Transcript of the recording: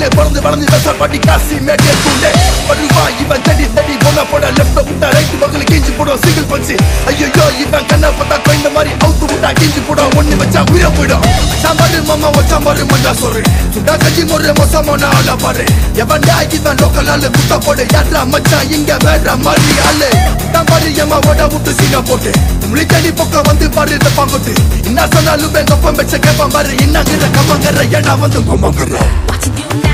ஊர்ல பிறந்து வளர்ந்து வெசல் பாட்டி காசி மேட்டே தூண்டே வருவா இவன் தடி தடி போன போட லெஃப்ட் விட்டா ரைட் பக்கல கிஞ்சி போடும் சிங்கிள் பஞ்சு ஐயோ இவன் கண்ணை பார்த்தா கொய்ந்த மாதிரி அவுத்து விட்டா கிஞ்சி போடும் ஒண்ணு வச்சா உயிர போயிடும் சாம்பாரு மாமா வச்சாம்பாரு மஞ்சா சொல்றேன் சுடா கஞ்சி முறை மோசமான ஆளா பாரு எவன்டா இவன் லோக்கல் ஆளு குத்த போடு யாரா மச்சான் இங்க வேற மாதிரி ஆளு தான் பாரு எம்மா ஓட விட்டு சீனா போட்டு உங்களை தேடி பக்கம் வந்து பாரு இந்த பாங்கோட்டு என்ன சொன்னாலும் எங்க அப்பம் வச்ச கேப்பான் பாரு என்னங்கிற கம்மங்கிற ஏன்னா வந்து கொம்மங்கிற What you do now?